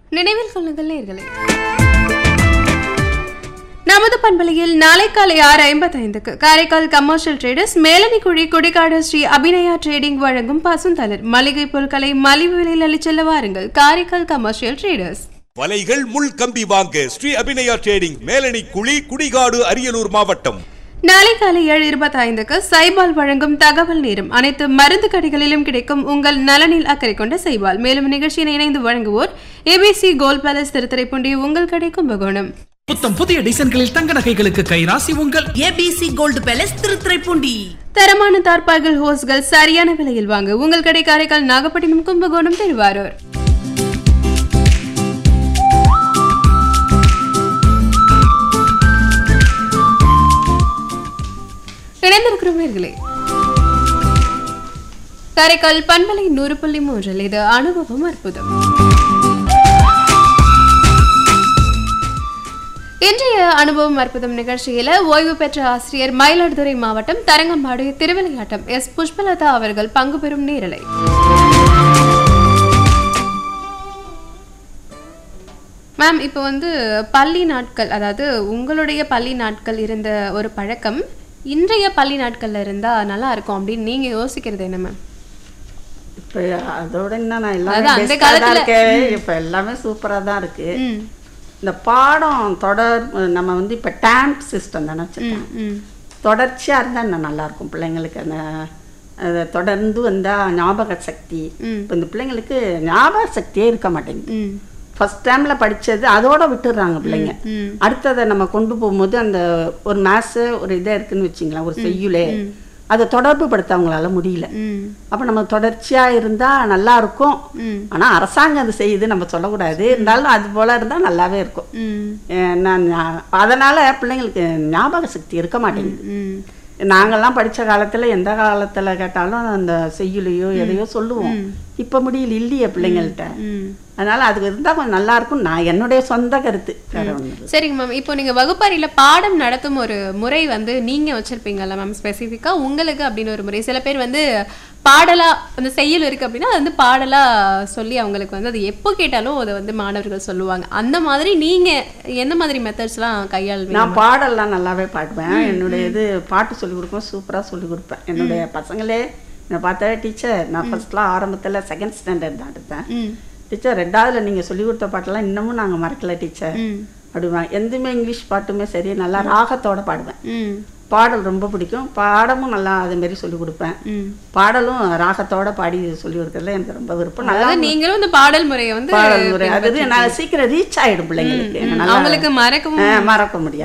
நினைவில் கொள்ளுங்கள் நேர்களே நமது பண்பலையில் நாளை காலை ஆறு ஐம்பத்தைந்துக்கு Karaikal commercial traders Melanikkuzhi Kudikadu Shri Abhinaya trading வழங்கும் பசுந்தளிர் மளிகை பொருட்களை மலிவு விலையில் அளிச்செல்ல வாருங்கள் காரைக்கால் கமர்ஷியல் ட்ரேடர்ஸ் வலைகள் முள் கம்பி வாங்க ஸ்ரீ அபிநயா ட்ரேடிங் மேலணி குழி குடிகாடு அரியலூர் மாவட்டம் நாளை காலை ஏழு இருபத்தைந்துக்கு சைபால் வழங்கும் தகவல் நேரம் அனைத்து மருந்து கடைகளிலும் கிடைக்கும் உங்கள் நலனில் அக்கறை கொண்ட சைபால் மேலும் நிகழ்ச்சியை இணைந்து வழங்குவோர் ஏபிசி கோல்ட் பேலஸ் திருத்துறைப்பூண்டி உங்கள் கடை கும்பகோணம் புத்தம் புதிய டிசைன்களில் தங்க நகைகளுக்கு கைராசி உங்கள் ஏபிசி கோல்டு பேலஸ் திருத்துறைப்பூண்டி தரமான தார்பாய்கள் ஹோஸ்கள் சரியான விலையில் வாங்க உங்கள் கடை காரைக்கால் நாகப்பட்டினம் கும்பகோணம் திருவாரூர் இணைந்திருக்கிறோம் நேர்களே காரைக்கால் பண்பலை நூறு புள்ளி மூன்றில் இது அனுபவம் அற்புதம் இன்றைய அனுபவம் அற்புதம் நிகழ்ச்சியில ஓய்வு பெற்ற ஆசிரியர் மயிலாடுதுறை மாவட்டம் தரங்கம்பாடு திருவிளையாட்டம் எஸ் புஷ்பலதா அவர்கள் பங்கு பெறும் நேரலை மேம் இப்போ வந்து பள்ளி நாட்கள் அதாவது உங்களுடைய பள்ளி நாட்கள் இருந்த ஒரு பழக்கம் இன்றைய பள்ளி நாட்கள்ல இருந்தா நல்லா இருக்கும் அப்படின்னு நீங்க யோசிக்கிறது என்ன மேம் இப்போ அதோட என்ன நான் அதாவது எல்லாமே அந்த பெஸ்ட்டாக தான் காலத்துல- இருக்கு இப்போ எல்லாமே சூப்பராக தான் இருக்கு ம் இந்த பாடம் தொடர் நம்ம வந்து இப்போ டேம்ப் சிஸ்டம் தானே வச்சுருக்கேன் ம் தொடர்ச்சியாக இருந்தால் இன்னும் நல்லாயிருக்கும் பிள்ளைங்களுக்கு அந்த அதை தொடர்ந்து வந்தால் ஞாபக சக்தி ம். இப்போ இந்த பிள்ளைங்களுக்கு ஞாபக சக்தியே இருக்க மாட்டேங்குது ம் ஃபர்ஸ்ட் டைமில் படித்தது அதோட விட்டுடுறாங்க பிள்ளைங்க ம் அடுத்ததை நம்ம கொண்டு போகும்போது அந்த ஒரு மேத்ஸு ஒரு இதாக இருக்குன்னு வச்சிங்களேன் ஒரு செய்யுளே அதை தொடர்பு படுத்த அவங்களால முடியல ம் அப்போ நம்ம தொடர்ச்சியாக இருந்தால் நல்லா இருக்கும் ம் ஆனால் அரசாங்கம் அது செய்யுது நம்ம சொல்லக்கூடாது இருந்தாலும் அது போல இருந்தால் நல்லாவே இருக்கும் ம் அஹ் நான் ஞா- அதனால பிள்ளைங்களுக்கு ஞாபக சக்தி இருக்க மாட்டேங்குது ம் நாங்கெல்லாம் படித்த காலத்தில் எந்த காலத்தில் கேட்டாலும் அந்த செய்யுளையோ எதையோ சொல்லுவோம் இப்போ முடியல இல்லையே பிள்ளைங்கள்ட்ட ம் அதனால அது இருந்தால் கொஞ்சம் நல்லா இருக்கும் நான் என்னுடைய சொந்த கருத்து வேற ஒண்ணு இல்ல. சரிங்க மேம் இப்போ நீங்க வகுப்பறையில பாடம் நடத்தும் ஒரு முறை வந்து நீங்க வச்சிருப்பீங்கல்ல மேம் ஸ்பெசிஃபிக்கா உங்களுக்கு அப்படின்னு ஒரு முறை சில பேர் வந்து பாடலா அந்த செய்யுள் இருக்கு அப்படின்னா அது வந்து பாடலா சொல்லி அவங்களுக்கு வந்து அது எப்போ கேட்டாலும் அதை வந்து மாணவர்கள் சொல்லுவாங்க அந்த மாதிரி நீங்க எந்த மாதிரி மெத்தட்ஸ்லாம் கையாளுவீங்க நான் பாடல்லாம் நல்லாவே பாடுவேன் என்னுடைய இது பாட்டு சொல்லி கொடுப்பேன் சூப்பராக சொல்லி கொடுப்பேன் என்னுடைய பசங்களே என்னை பார்த்தா டீச்சர் நான் ஃபர்ஸ்ட்லாம் ஆரம்பத்தில் செகண்ட் ஸ்டாண்டர்ட் தான் எடுத்தேன் ம் டீச்சர் ரெண்டாவதுல நீங்கள் சொல்லி கொடுத்த பாட்டெல்லாம் இன்னமும் நாங்கள் மறக்கல டீச்சர் ம் அப்படிவேன் எதுவுமே இங்கிலீஷ் பாட்டுமே சரி நல்லா ராகத்தோட பாடுவேன் ம் பாடல் ரொம்ப பிடிக்கும் பாடமும் நல்லா அது மாதிரி சொல்லி கொடுப்பேன் ம் பாடலும் ராகத்தோட பாடி சொல்லி கொடுக்கறதுல எனக்கு ரொம்ப விருப்பம் நல்லா அதாவது நீங்களும் இந்த பாடல் முறையை வந்து பாடல் முறை அது நான் சீக்கிரம் ரீச் ஆயிடும் பிள்ளைங்களுக்கு நல்லா அவங்களுக்கு மறக்கவும் ஆ, மறக்க முடியாது